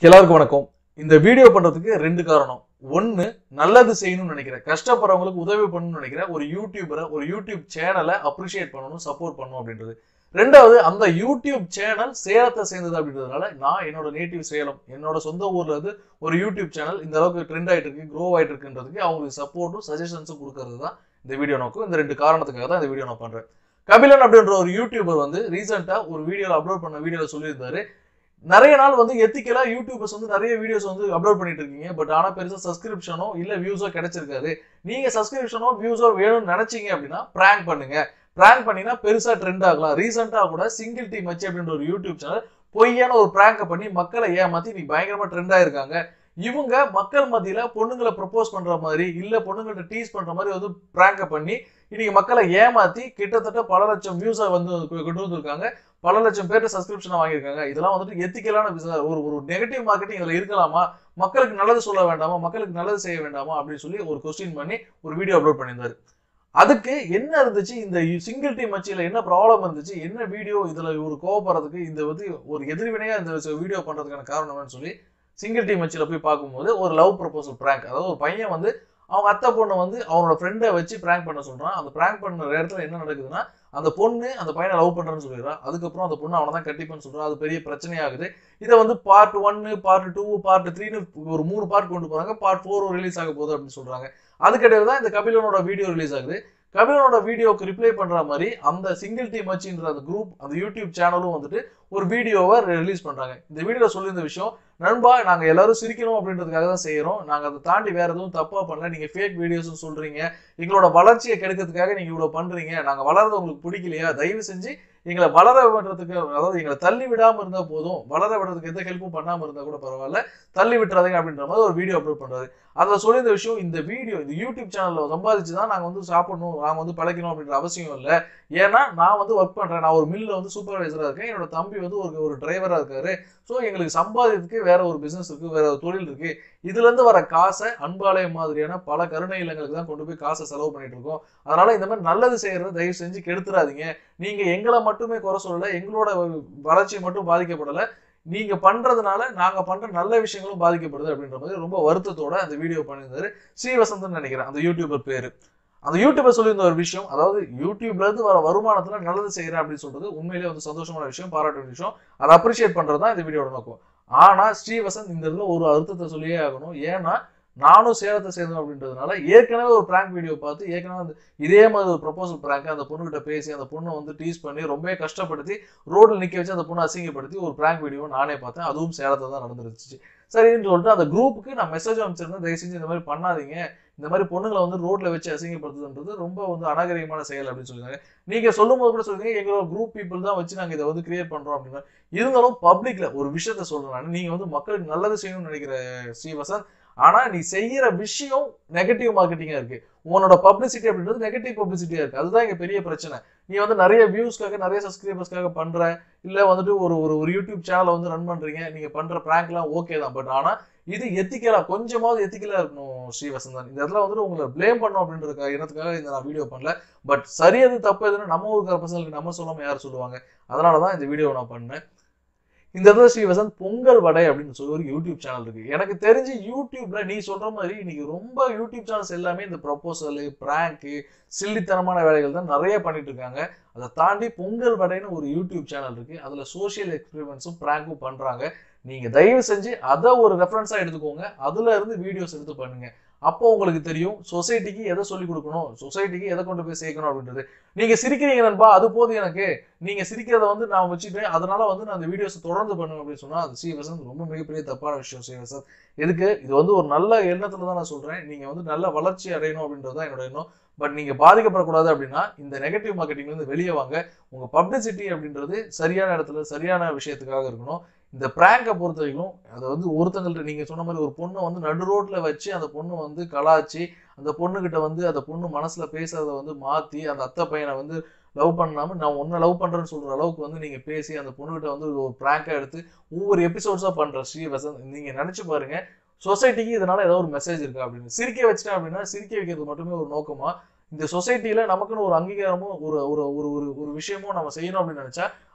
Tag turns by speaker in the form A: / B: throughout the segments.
A: எல்லாருக்கும் வணக்கம் இந்த வீடியோ பண்றதுக்கு ரெண்டு காரணம் ஒன்னு நல்லது செய்யணும்னு நினைக்கிறேன் கஷ்டப்படுறவங்களுக்கு உதவி பண்ணணும்னு நினைக்கிறேன் ஒரு யூடியூபரை ஒரு யூடியூப் சேனலை அப்ரிஷியேட் பண்ணணும் சப்போர்ட் பண்ணணும் அப்படின்றது ரெண்டாவது அந்த யூடியூப் சேனல் சேலத்தை சேர்ந்தது அப்படின்றதுனால நான் என்னோட நேட்டிவ் சேலம் என்னோட சொந்த ஊர்ல இருந்து ஒரு யூடியூப் சேனல் இந்த அளவுக்கு ட்ரெண்ட் ஆயிட்டு இருக்கு க்ரோ ஆயிட்டு இருக்குன்றதுக்கு அவங்களுக்கு சப்போர்ட்டும் சஜஷன்ஸும் கொடுக்கறது தான் இந்த வீடியோ நோக்கம் இந்த ரெண்டு காரணத்துக்காக தான் இந்த வீடியோ நான் பண்றேன் கபிலன் அப்படின்ற ஒரு யூடியூபர் வந்து ரீசெண்டா ஒரு வீடியோல அப்லோட் பண்ண வீடியோல சொல்லியிருந்தாரு நிறைய நாள் வந்து எத்திக்கலா யூடியூபர்ஸ் வந்து நிறைய வீடியோஸ் வந்து அப்லோட் பண்ணிட்டு இருக்கீங்க பட் ஆனா பெருசா சப்ஸ்கிரிப்ஷனோ இல்ல வியூஸோ கிடைச்சிருக்காது நீங்க சப்ஸ்கிரிப்ஷனோ வியூஸோ வேணும்னு நினைச்சீங்க அப்படின்னா பிராங்க் பண்ணுங்க பிராங்க் பண்ணினா பெருசா ட்ரெண்ட் ஆகலாம் ரீசெண்டா கூட சிங்கிள் டீம் வச்சு அப்படின்ற ஒரு யூடியூப் சேனல் பொய்யான ஒரு பிராங்கை பண்ணி மக்களை ஏமாத்தி நீ பயங்கரமா ட்ரெண்ட் ஆயிருக்காங்க இவங்க மக்கள் மத்தியில பொண்ணுங்களை ப்ரப்போஸ் பண்ற மாதிரி இல்ல பொண்ணுங்கள்ட்ட டீஸ் பண்ற மாதிரி வந்து பிராங்கை பண்ணி இன்னைக்கு மக்களை ஏமாத்தி கிட்டத்தட்ட பல லட்சம் வியூஸை வந்து கொண்டு வந்திருக்காங்க பல லட்சம் பேர்ட்ட சப்ஸ்கிரிப்ஷனை வாங்கியிருக்காங்க இதெல்லாம் வந்துட்டு எத்திக்கலான business. ஒரு ஒரு நெகட்டிவ் மார்க்கெட்டிங் இதுல இருக்கலாமா மக்களுக்கு நல்லது சொல்ல வேண்டாமா மக்களுக்கு நல்லது செய்ய வேண்டாமா அப்படின்னு சொல்லி ஒரு கொஸ்டின் பண்ணி ஒரு வீடியோ அப்லோட் பண்ணியிருந்தாரு அதுக்கு என்ன இருந்துச்சு இந்த சிங்கிள் டீம் மச்சியில என்ன ப்ராப்ளம் இருந்துச்சு என்ன வீடியோ இதுல ஒரு கோவப்படுறதுக்கு இந்த வந்து ஒரு எதிர்வினையா இந்த வீடியோ பண்றதுக்கான காரணம் என்னன்னு சொல்லி சிங்கிள் டீம் மச்சியில போய் பார்க்கும்போது ஒரு லவ் ப்ரப்போசல் பிராங்க் அதாவது ஒரு பையன் வந்து அவங்க அத்தை பொண்ணை வந்து அவனோட ஃப்ரெண்டை வச்சு பிராங்க் பண்ண சொல்றான் அந்த பிராங்க் பண்ண இடத்துல என்ன நடக்குதுன்னா அந்த பொண்ணு அந்த பையனை லவ் பண்றேன்னு சொல்லிடுறா அதுக்கப்புறம் அந்த பொண்ணு அவனை தான் கட்டிப்பேன்னு சொல்றான் அது பெரிய பிரச்சனையாகுது இதை வந்து பார்ட் ஒன்னு பார்ட் டூ பார்ட் த்ரீன்னு ஒரு மூணு பார்ட் கொண்டு போறாங்க பார்ட் ஃபோர் ரிலீஸ் ஆக போகுது அப்படின்னு சொல்றாங்க அதுக்கிடையில தான் இந்த கபிலனோட வீடியோ ரிலீஸ் ஆகுது கபிலனோட வீடியோக்கு ரிப்ளை பண்ற மாதிரி அந்த சிங்கிள் டீம் வச்சுன்ற அந்த குரூப் அந்த யூடியூப் சேனலும் வந்துட்டு ஒரு வீடியோவை ரிலீஸ் பண்றாங்க இந்த வீடியோல சொல்லியிருந்த விஷயம் நண்பா நாங்க எல்லாரும் சிரிக்கணும் அப்படின்றதுக்காக தான் செய்யறோம் நாங்க அதை தாண்டி வேற எதுவும் தப்பா பண்ணல நீங்க ஃபேக் வீடியோஸ் சொல்றீங்க எங்களோட வளர்ச்சியை கெடுக்கிறதுக்காக நீங்க இவ்வளவு பண்றீங்க நாங்க வளர்றது உங்களுக்கு பிடிக்கலையா தயவு செஞ்சு எங்களை வளர விடுறதுக்கு அதாவது எங்களை தள்ளி விடாம இருந்தா போதும் வளர விடுறதுக்கு எந்த ஹெல்ப்பும் பண்ணாம இருந்தா கூட பரவாயில்ல தள்ளி விட்டுறாதீங்க அப்படின்ற மாதிரி ஒரு வீடியோ அப்லோட் பண்றாரு அதுல சொல்லியிருந்த விஷயம் இந்த வீடியோ இந்த யூடியூப் சேனல்ல சம்பாதிச்சு தான் நாங்க வந்து சாப்பிடணும் நாங்க வந்து பழைக்கணும் அப்படின்ற அவசியம் இல்லை ஏன்னா நான் வந்து ஒர்க் பண்றேன் நான் ஒரு மில்ல வந்து சூப்பர்வைசரா இருக்கேன் என்னோட தம்பி வந்து ஒரு ஒரு டிரைவரா இருக்காரு ஸோ எங்களுக்கு சம்பாதிக்கிறதுக்கு வேற ஒரு பிசினஸ் இருக்கு வேற ஒரு தொழில் இருக்கு இதுல இருந்து வர காசை அன்பாலயம் மாதிரியான பல கருணை இல்லங்களுக்கு தான் கொண்டு போய் காசை செலவு பண்ணிட்டு இருக்கோம் அதனால இந்த மாதிரி நல்லது செய்யறத தயவு செஞ்சு கெடுத்துறாதீங்க நீங்க எங்களை மட்டுமே குறை சொல்லல எங்களோட வளர்ச்சி மட்டும் பாதிக்கப்படல நீங்க பண்றதுனால நாங்க பண்ற நல்ல விஷயங்களும் பாதிக்கப்படுது அப்படின்ற மாதிரி ரொம்ப வருத்தத்தோட அந்த வீடியோ பண்ணியிருந்தாரு ஸ்ரீவசந்த் நினைக்கிறேன் அந்த யூடியூபர் பேரு அந்த யூடியூபர் சொல்லியிருந்த ஒரு விஷயம் அதாவது யூடியூப்ல இருந்து வர வருமானத்துல நல்லது செய்யறேன் அப்படின்னு சொல்றது உண்மையிலேயே வந்து சந்தோஷமான விஷயம் பாராட்ட வேண்டிய விஷயம் அதை அப்ரிஷியேட் பண்றது தான் இந்த வீடியோட நோக்கம் ஆனா ஸ்ரீவசந்த் இந்த இடத்துல ஒரு அர்த்தத்தை சொல்லியே ஆகணும் ஏன்னா நானும் சேலத்தை சேர்ந்தோம் அப்படின்றதுனால ஏற்கனவே ஒரு பிராங்க் வீடியோ பார்த்து ஏற்கனவே வந்து இதே மாதிரி ஒரு ப்ரொபோசல் பிராங்க் அந்த பொண்ணுகிட்ட பேசி அந்த பொண்ணை வந்து டீஸ் பண்ணி ரொம்ப கஷ்டப்படுத்தி ரோட்ல நிக்க வச்சு அந்த பொண்ணை அசிங்கப்படுத்தி ஒரு பிராங்க் வீடியோ நானே பார்த்தேன் அதுவும் சேலத்தை தான் நடந்துருச்சு சரின்னு சொல்லிட்டு அந்த குரூப்புக்கு நான் மெசேஜ் அனுப்பிச்சிருந்தேன் தயவு செஞ்சு இந்த மாதிரி பண்ணாதீங்க இந்த மாதிரி பொண்ணுங்களை வந்து ரோட்ல வச்சு அசிங்கப்படுத்துதுன்றது ரொம்ப வந்து அநாகரிகமான செயல் அப்படின்னு சொல்லியிருந்தாங்க நீங்க சொல்லும் போது கூட சொல்றீங்க எங்களோட குரூப் பீப்புள் தான் வச்சு நாங்க இதை வந்து கிரியேட் பண்றோம் அப்படின்னா இருந்தாலும் பப்ளிக்ல ஒரு விஷயத்த சொல்றேன் நான் நீங்க வந்து மக்களுக்கு நல்லது செய்யணும்னு நினைக்கிற ஸ்ரீவசந்த் ஆனா நீ செய்யற விஷயம் நெகட்டிவ் மார்க்கெட்டிங்கா இருக்கு உன்னோட பப்ளிசிட்டி அப்படின்றது நெகட்டிவ் பப்ளிசிட்டியா இருக்கு அதுதான் இங்க பெரிய பிரச்சனை நீ வந்து நிறைய வியூஸ்க்காக நிறைய சப்ஸ்கிரைபர்ஸ்க்காக பண்ற இல்ல வந்துட்டு ஒரு ஒரு ஒரு யூடியூப் சேனலை வந்து ரன் பண்றீங்க நீங்க பண்ற பிராங்க்லாம் ஓகே தான் பட் ஆனா இது எத்திக்கலா கொஞ்சமாவது எத்திக்கலா இருக்கணும் ஸ்ரீவசந்தன் இந்த இடத்துல வந்துட்டு உங்களை ப்ளேம் பண்ணும் அப்படின்றதுக்காக இனத்துக்காக இந்த நான் வீடியோ பண்ணல பட் சரி எது தப்பு எதுன்னு நம்ம ஊருக்கார பசங்களுக்கு நம்ம சொல்லாம யார் சொல்லுவாங்க அதனாலதான் இந்த வீடியோ நான் பண்ணேன் இந்த இடத்துல ஸ்ரீவசந்த் பொங்கல் வடை அப்படின்னு சொல்லி ஒரு யூடியூப் சேனல் இருக்கு எனக்கு தெரிஞ்சு யூடியூப்ல நீ சொல்ற மாதிரி இன்னைக்கு ரொம்ப யூடியூப் சேனல்ஸ் எல்லாமே இந்த ப்ரொபோசல் பிராங்கு சில்லித்தனமான வேலைகள் தான் நிறைய பண்ணிட்டு இருக்காங்க அதை தாண்டி பொங்கல் வடைன்னு ஒரு யூடியூப் சேனல் இருக்கு அதுல சோஷியல் எக்ஸ்பெரிமெண்ட்ஸும் பிராங்கும் பண்றாங்க நீங்க தயவு செஞ்சு அதை ஒரு ரெஃபரன்ஸா எடுத்துக்கோங்க அதுல இருந்து வீடியோஸ் எடுத்து பண்ணுங்க அப்போ உங்களுக்கு தெரியும் சொசைட்டிக்கு எதை சொல்லிக் கொடுக்கணும் சொசைட்டிக்கு எதை கொண்டு போய் சேர்க்கணும் அப்படின்றது நீங்க சிரிக்கிறீங்க நண்பா அது போதும் எனக்கு நீங்க சிரிக்கிறத வந்து நான் வச்சுட்டு அதனால வந்து நான் அந்த வீடியோஸ் தொடர்ந்து பண்ணுவேன் அப்படின்னு சொன்னா அது ஸ்ரீவசந்த் ரொம்ப மிகப்பெரிய தப்பான விஷயம் ஸ்ரீவசந்த் எதுக்கு இது வந்து ஒரு நல்ல எண்ணத்துல தான் நான் சொல்றேன் நீங்க வந்து நல்ல வளர்ச்சி அடையணும் அப்படின்றது தான் என்னோட எண்ணம் பட் நீங்க பாதிக்கப்படக்கூடாது அப்படின்னா இந்த நெகட்டிவ் மார்க்கெட்டிங்ல இருந்து வெளியே வாங்க உங்க பப்ளிசிட்டி அப்படின்றது சரியான இடத்துல சரியான விஷயத்துக்காக இருக்கணும் இந்த பிராங்கை பொறுத்த வரைக்கும் அதை வந்து ஒருத்தங்கள்ட்ட நீங்க சொன்ன மாதிரி ஒரு பொண்ணை வந்து நடு ரோட்ல வச்சு அந்த பொண்ணு வந்து கலாச்சி அந்த பொண்ணுகிட்ட வந்து அந்த பொண்ணு மனசுல பேசுறத வந்து மாத்தி அந்த அத்தை பையனை வந்து லவ் பண்ணாம நான் உன்னை லவ் பண்றேன்னு சொல்ற அளவுக்கு வந்து நீங்க பேசி அந்த பொண்ணுகிட்ட வந்து ஒரு பிராங்கா எடுத்து ஒவ்வொரு எபிசோட்ஸா பண்ற ஸ்ரீ வசந்த் நீங்க நினைச்சு பாருங்க சொசைட்டிக்கு இதனால ஏதோ ஒரு மெசேஜ் இருக்கா அப்படின்னு சிரிக்க வச்சிட்டேன் அப்படின்னா சிரிக்க வைக்கிறது மட்டுமே ஒரு நோக்கமா இந்த சொசைட்டில நமக்குன்னு ஒரு அங்கீகாரமும் ஒரு ஒரு ஒரு ஒரு ஒரு விஷயமும் நம்ம செய்யணும் அப்படின்னு நினைச்சா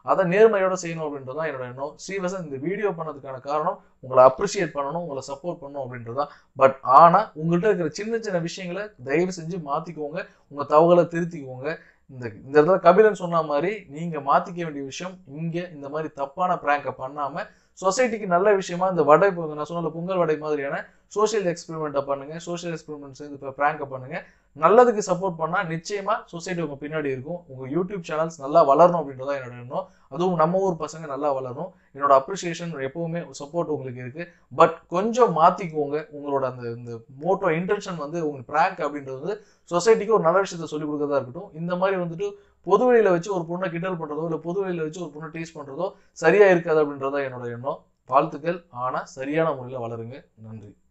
A: அதை நேர்மையோட செய்யணும் அப்படின்றது தான் என்னோட எண்ணம் ஸ்ரீவசன் இந்த வீடியோ பண்ணதுக்கான காரணம் உங்களை அப்ரிஷியேட் பண்ணணும் உங்களை சப்போர்ட் பண்ணணும் அப்படின்றது தான் பட் ஆனா உங்கள்கிட்ட இருக்கிற சின்ன சின்ன விஷயங்களை தயவு செஞ்சு மாத்திக்கோங்க உங்க தவறுகளை திருத்திக்கோங்க இந்த இந்த இடத்துல கபிலன் சொன்ன மாதிரி நீங்க மாத்திக்க வேண்டிய விஷயம் இங்க இந்த மாதிரி தப்பான பிராங்கை பண்ணாம சொசைட்டிக்கு நல்ல விஷயமா இந்த வடை இப்போ நான் சொன்ன பொங்கல் வடை மாதிரியான சோஷியல் எக்ஸ்பெரிமெண்ட்டை பண்ணுங்க சோஷியல் எக்ஸ்பெரிமெண்ட்ஸ் இந்த ப்ராங்கை பண்ணுங்க நல்லதுக்கு சப்போர்ட் பண்ணா நிச்சயமா சொசைட்டி உங்க பின்னாடி இருக்கும் உங்க யூடியூப் சேனல்ஸ் நல்லா வளரணும் அப்படின்றதா என்னோட எண்ணம் அதுவும் நம்ம ஊர் பசங்க நல்லா வளரணும் என்னோட அப்ரிசியேஷன் எப்பவுமே சப்போர்ட் உங்களுக்கு இருக்கு பட் கொஞ்சம் மாத்திக்கோங்க உங்களோட அந்த இந்த மோட்டோ இன்டென்ஷன் வந்து உங்களுக்கு ப்ராங்க் அப்படின்றது வந்து சொசைட்டிக்கு ஒரு நல்ல விஷயத்த சொல்லிக் கொடுக்கறதா இருக்கட்டும் இந்த மாதிரி வந்துட்டு பொது வெளியில வச்சு ஒரு பொண்ணை கிண்டல் பண்றதோ இல்லை பொது வெளியில வச்சு ஒரு பொண்ணை டீஸ் பண்றதோ சரியா இருக்காது அப்படின்றதா என்னோட எண்ணம் வாழ்த்துக்கள் ஆனா சரியான முறையில் வளருங்க நன்றி